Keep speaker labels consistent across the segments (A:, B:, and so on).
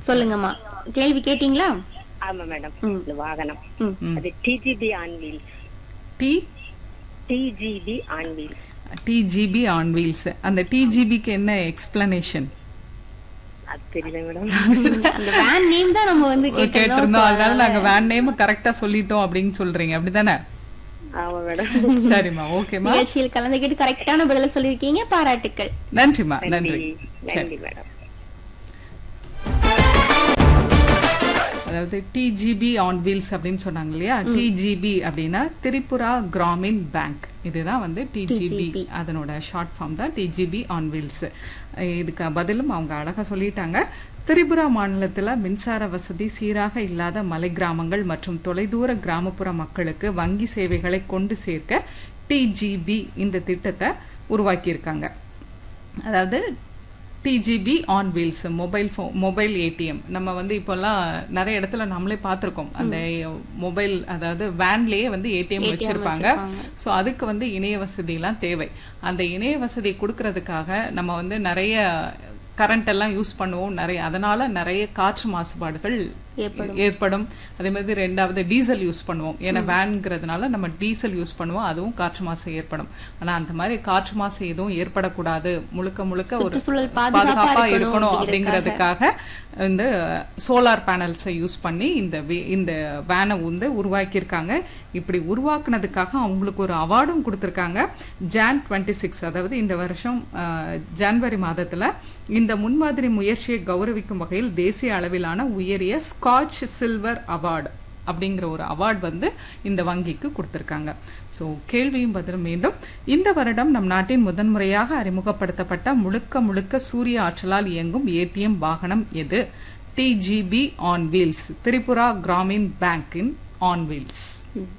A: சொல்லுங்கம்மா கேள்வி கேட்டீங்களா
B: ஆமா மேடம்
A: ம்.
B: இந்த வாகனம்
A: ம்.
C: ம்.
B: அது TGB on wheel
C: T
B: TGB on wheel
C: TGB on wheels அந்த டிஜிபிக்கு என்ன எக்ஸ்பிளனேஷன்
B: அது தெரியல மேடம்
A: அந்த வேன் நேம் தான் நம்ம வந்து கேட்டிருந்தோம்
C: கேட்டிருந்தோம்
A: So,
C: அதனால
A: அதனால
C: நாங்க வேன் நேம் கரெக்டா சொல்லிட்டோம் அப்படின்னு சொல்றீங்க அப்படிதானே
B: ஆமா மேடம்
C: சரிம்மா ஓகேமா
A: நிகழ்ச்சியில் கலந்துக்கிட்டு கரெக்டான பதில சொல்லியிருக்கீங்க பாராட்டுக்கள்
C: நன்றிமா
B: நன்றி
C: நன்றி சரி
B: நன்றி மேடம்
C: அதாவது டிஜிபி ஆன் வீல்ஸ் அப்படின்னு சொன்னாங்க இல்லையா டிஜிபி அப்படின்னா திரிபுரா கிராமின் பேங்க் இதுதான் வந்து டிஜிபி
A: TGB.
C: அதனோட ஷார்ட் ஃபார்ம் தான் டிஜிபி ஆன் வீல்ஸ் இதுக்கு பதிலும் அவங்க அழகா சொல்லிட்டாங்க திரிபுரா மாநிலத்துல மின்சார வசதி சீராக இல்லாத மலை கிராமங்கள் மற்றும் தொலைதூர கிராமப்புற மக்களுக்கு வங்கி சேவைகளை கொண்டு சேர்க்க டிஜிபி இந்த திட்டத்தை உருவாக்கியிருக்காங்க அதாவது TGB on wheels mobile phone mobile ATM நம்ம வந்து இப்போல்லாம் நிறைய இடத்துல நம்மளே பார்த்துருக்கோம் அந்த மொபைல் அதாவது வேன்லயே வந்து ஏடிஎம்
A: ATM
C: வச்சிருப்பாங்க
A: வச்சிருப்பாங்க.
C: ஸோ அதுக்கு வந்து இணைய வசதிலாம் தேவை அந்த இணைய வசதி கொடுக்கறதுக்காக நம்ம வந்து நிறைய கரண்ட் எல்லாம் யூஸ் பண்ணுவோம் நிறைய அதனால நிறைய காற்று மாசுபாடுகள்
A: ஏற்படும்.
C: ஏற்படும் அதே மாதிரி ரெண்டாவது டீசல் யூஸ் பண்ணுவோம் ஏன்னா வேன்ங்கிறதுனால நம்ம டீசல் யூஸ் பண்ணுவோம் அதுவும் காற்று மாசு ஏற்படும் ஆனா அந்த மாதிரி காற்று மாசு எதுவும் ஏற்படக்கூடாது முழுக்க முழுக்க ஒரு
A: சுற்றுச்சூழல் பாதுகாப்பா
C: பாதுகாப்பா
A: இருக்கணும்
C: இருக்கணும் அப்படிங்கிறதுக்காக இந்த சோலார் பேனல்ஸை யூஸ் பண்ணி இந்த வே- இந்த வேனை வந்து உருவாக்கியிருக்காங்க இப்படி உருவாக்குனதுக்காக அவங்களுக்கு ஒரு அவார்டும் கொடுத்துருக்காங்க ஜான் டுவெண்ட்டி சிக்ஸ் அதாவது இந்த வருஷம் அஹ், ஜனவரி மாதத்துல இந்த முன்மாதிரி முயற்சியை கௌரவிக்கும் வகையில் தேசிய அளவிலான உயரிய ஸ்காட்ச் சில்வர் அவார்டு அப்படிங்கிற ஒரு அவார்ட் வந்து இந்த வங்கிக்கு கொடுத்திருக்காங்க ஸோ கேள்வியும் பதிலும் மீண்டும் இந்த வருடம் நம் நாட்டின் முதன்முறையாக அறிமுகப்படுத்தப்பட்ட முழுக்க முழுக்க சூரிய ஆற்றலால் இயங்கும் ஏடிஎம் வாகனம் எது TGB on wheels Tripura Gramin பேங்கின் ஆன் வீல்ஸ்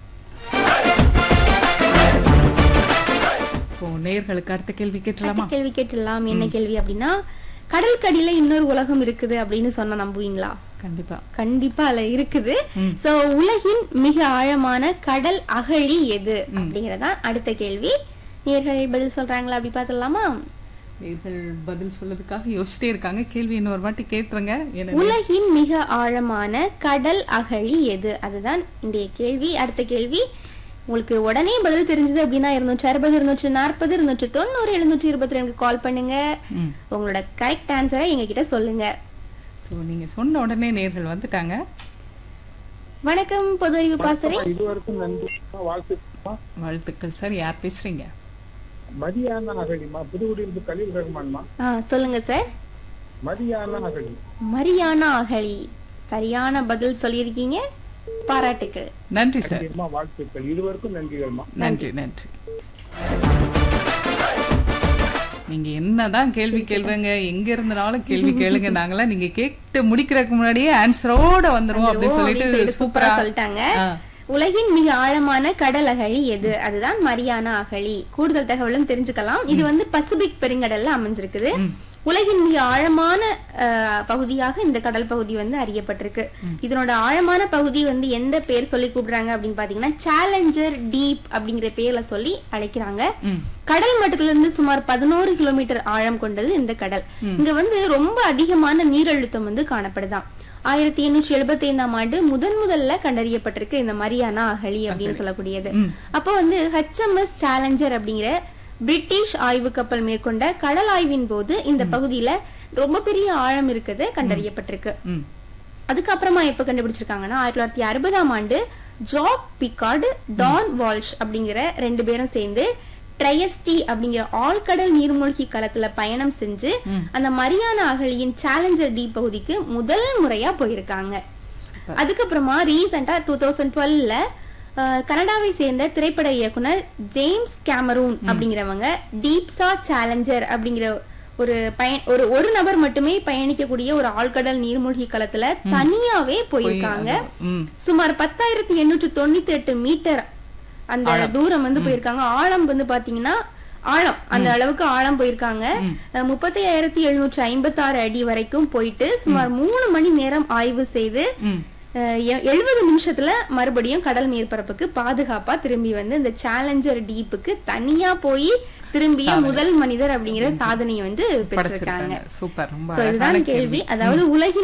C: இப்போ நேர்களுக்கு அடுத்த கேள்வி கேட்டலாமா
A: அடுத்த கேள்வி கேட்டுடலாம் என்ன கேள்வி அப்படின்னா கடலுக்கடியில இன்னொரு உலகம் இருக்குது அப்படின்னு சொன்னா நம்புவீங்களா
C: கண்டிப்பா
A: கண்டிப்பா அதுல இருக்குது சோ உலகின் மிக ஆழமான கடல் அகழி எது அப்படிங்கறதா அடுத்த கேள்வி நேர்கள் பதில் சொல்றாங்களா அப்படி பாத்துடலாமா
C: நேர்கள் பதில் சொல்றதுக்காக யோசிச்சிட்டே இருக்காங்க கேள்வி இன்னொரு வாட்டி கேட்டுருங்க என்ன
A: உலகின் மிக ஆழமான கடல் அகழி எது அதுதான் இன்றைய கேள்வி அடுத்த கேள்வி உங்களுக்கு உடனே பதில் தெரிஞ்சது அப்படின்னா இருநூற்றி அறுபது இருநூற்றி நாற்பது இருநூற்றி தொண்ணூறு எழுநூற்றி இருபத்தி ரெண்டு கால் பண்ணுங்க
C: ம்
A: உங்களோட கரெக்ட் ஆன்சரை எங்க கிட்ட சொல்லுங்க
C: ஸோ நீங்க சொன்ன உடனே நேர்கள் வந்துட்டாங்க
A: வணக்கம் பொது அறிவு பாசறை
D: இதுவரைக்கும் நன்றி வாழ்த்துமா
C: வாழ்த்துக்கள் சார் யார் பேசுறீங்க
D: மதியான அகழிமா புதுக்குடியிருந்து கலீல் ரஹ்மான்மா
A: ஆ சொல்லுங்க சார்
D: மதியான அகழி
A: மரியானா அகழி சரியான பதில் சொல்லியிருக்கீங்க பாராட்டுக்கள்
C: நன்றி சார்
D: கண்டிப்பா வாழ்த்துக்கள் இதுவரைக்கும் நன்றிகள்மா
C: நன்றி நன்றி நீங்க என்னதான் கேள்வி கேள்விங்க எங்க இருந்தனாலும் கேள்வி கேளுங்க நாங்களாம் நீங்க கேட்டு முடிக்கிறதுக்கு முன்னாடியே ஆன்சரோட வந்துருவோம் அப்படின்னு
A: ஓ,
C: சொல்லிட்டு
A: side சூப்பரா
C: சூப்பரா
A: சொல்லிட்டாங்க
C: ஆ.
A: உலகின் மிக ஆழமான கடல் அகழி எது அதுதான் மரியானா அகழி கூடுதல் தகவலும் தெரிஞ்சுக்கலாம் இது வந்து பசிபிக் பெருங்கடல்ல அமைஞ்சிருக்குது உலகின் மிக ஆழமான அஹ், பகுதியாக இந்த கடல் பகுதி வந்து அறியப்பட்டிருக்கு இதனோட ஆழமான பகுதி வந்து எந்த பேர் சொல்லி கூப்பிடுறாங்க அப்படின்னு பாத்தீங்கன்னா சேலஞ்சர் டீப் அப்படிங்கிற பேர்ல சொல்லி அழைக்கிறாங்க
C: ம்.
A: கடல் மட்டத்துல இருந்து சுமார் பதினோரு கிலோமீட்டர் ஆழம் கொண்டது இந்த கடல் இங்க வந்து ரொம்ப அதிகமான நீரழுத்தம் வந்து காணப்படுதாம் ஆயிரத்தி எண்ணூற்றி எழுபத்தி ஐந்தாம் ஆண்டு முதன் முதல்ல கண்டறியப்பட்டிருக்கு இந்த மரியானா அகழி அப்படின்னு சொல்லக்கூடியது
C: ம்.
A: அப்போ வந்து ஹெச்எம்எஸ் சேலஞ்சர் அப்படிங்கிற பிரிட்டிஷ் ஆய்வு கப்பல் மேற்கொண்ட கடல் ஆய்வின் போது இந்த பகுதியில ரொம்ப பெரிய ஆழம் இருக்குது கண்டறியப்பட்டிருக்கு
C: ம்
A: அதுக்கப்புறமா எப்ப கண்டுபிடிச்சிருக்காங்கன்னா ஆயிரத்தி தொள்ளாயிரத்தி அறுபதாம் ஆண்டு ஜாக் பிகார்டு டான் வால்ஷ் அப்படிங்கிற ரெண்டு பேரும் சேர்ந்து ட்ரையஸ்டி அப்படிங்கிற ஆழ்கடல் நீர்மூழ்கி களத்துல பயணம் செஞ்சு அந்த மரியானா அகழியின் சேலஞ்சர் டி பகுதிக்கு முதல் முறையா போயிருக்காங்க அதுக்கப்புறமா ரீசெண்டா டூ தௌசண்ட் டுவெல்ல கனடாவை சேர்ந்த திரைப்பட இயக்குனர் ஜேம்ஸ் கேமரூன் அப்படிங்கிறவங்க டீப்ஸா சேலஞ்சர் அப்படிங்கிற ஒரு பய ஒரு ஒரு நபர் மட்டுமே பயணிக்கக்கூடிய ஒரு ஆழ்கடல் நீர்மூழ்கி களத்துல தனியாவே போயிருக்காங்க
C: ம்
A: சுமார் பத்தாயிரத்தி எண்ணூற்று தொண்ணூத்தி எட்டு மீட்டர் அந்த தூரம் வந்து போயிருக்காங்க ஆழம் வந்து பாத்தீங்கன்னா ஆழம் அந்த அளவுக்கு ஆழம் போயிருக்காங்க முப்பத்தி ஆயிரத்தி எழுநூற்றி ஐம்பத்தி ஆறு அடி வரைக்கும் போயிட்டு சுமார் மூணு மணி நேரம் ஆய்வு செய்து
C: ம்
A: எழுபது நிமிஷத்துல மறுபடியும் கடல் மேற்பரப்புக்கு பாதுகாப்பா திரும்பி வந்து இந்த சேலஞ்சர் டீப்புக்கு தனியா போய் திரும்பிய முதல் மனிதர் அப்படிங்கிற சாதனையை வந்து பெற்றிருக்காங்க
C: படைச்சிருக்காங்க சூப்பர் ரொம்ப
A: So,
C: அழகான
A: இதுதான் கேள்வி அதாவது உலகின்